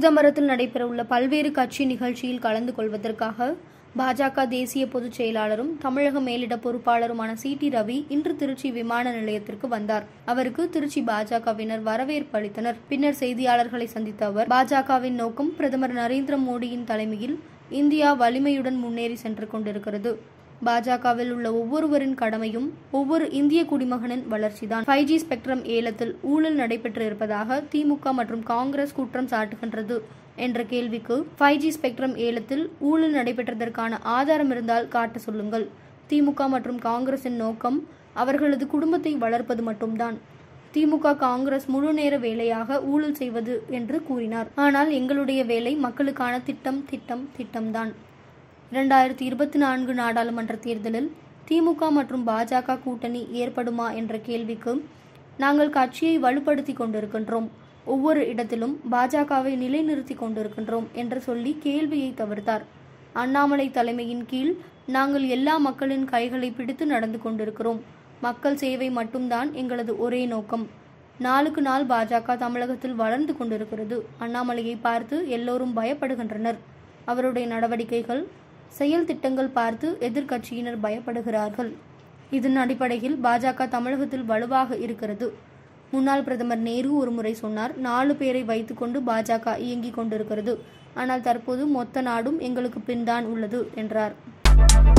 சிதம்பரத்தில் நடைபெறவுள்ள பல்வேறு கட்சி நிகழ்ச்சியில் கலந்து கொள்வதற்காக பாஜக தேசிய பொதுச் செயலாளரும் தமிழக மேலிட பொறுப்பாளருமான சி டி ரவி இன்று திருச்சி விமான நிலையத்திற்கு வந்தார் அவருக்கு திருச்சி பாஜகவினர் வரவேற்பு அளித்தனர் பின்னர் செய்தியாளர்களை சந்தித்த அவர் பாஜகவின் நோக்கம் பிரதமர் நரேந்திர மோடியின் தலைமையில் இந்தியா வலிமையுடன் முன்னேறி சென்று கொண்டிருக்கிறது பாஜகவில் உள்ள ஒவ்வொருவரின் கடமையும் ஒவ்வொரு இந்திய குடிமகனின் வளர்ச்சிதான் ஃபைவ் ஜி ஸ்பெக்ட்ரம் ஏலத்தில் ஊழல் நடைபெற்று இருப்பதாக திமுக மற்றும் காங்கிரஸ் குற்றம் சாட்டுகின்றது என்ற கேள்விக்கு ஃபைவ் ஜி ஸ்பெக்ட்ரம் ஏலத்தில் ஊழல் நடைபெற்றதற்கான ஆதாரம் இருந்தால் காட்ட சொல்லுங்கள் திமுக மற்றும் காங்கிரசின் நோக்கம் அவர்களது குடும்பத்தை வளர்ப்பது மட்டும்தான் திமுக காங்கிரஸ் முழு நேர வேலையாக ஊழல் செய்வது என்று கூறினார் ஆனால் எங்களுடைய வேலை மக்களுக்கான திட்டம் திட்டம் திட்டம்தான் இரண்டாயிரத்தி இருபத்தி நான்கு நாடாளுமன்ற தேர்தலில் திமுக மற்றும் பாஜக கூட்டணி ஏற்படுமா என்ற கேள்விக்கு நாங்கள் கட்சியை வலுப்படுத்தி கொண்டிருக்கின்றோம் ஒவ்வொரு இடத்திலும் பாஜகவை நிலைநிறுத்தி கொண்டிருக்கின்றோம் என்று சொல்லி கேள்வியை தவிர்த்தார் அண்ணாமலை தலைமையின் கீழ் நாங்கள் எல்லா மக்களின் கைகளை பிடித்து நடந்து கொண்டிருக்கிறோம் மக்கள் சேவை மட்டும்தான் எங்களது ஒரே நோக்கம் நாளுக்கு நாள் பாஜக தமிழகத்தில் வளர்ந்து கொண்டிருக்கிறது அண்ணாமலையை பார்த்து எல்லோரும் பயப்படுகின்றனர் அவருடைய நடவடிக்கைகள் செயல் திட்டங்கள் பார்த்து எதிர்க்கட்சியினர் பயப்படுகிறார்கள் இதன் அடிப்படையில் பாஜக தமிழகத்தில் வலுவாக இருக்கிறது முன்னாள் பிரதமர் நேரு ஒரு முறை சொன்னார் நாலு பேரை வைத்துக்கொண்டு பாஜக இயங்கிக் கொண்டிருக்கிறது ஆனால் தற்போது மொத்த நாடும் எங்களுக்கு பின்தான் உள்ளது என்றார்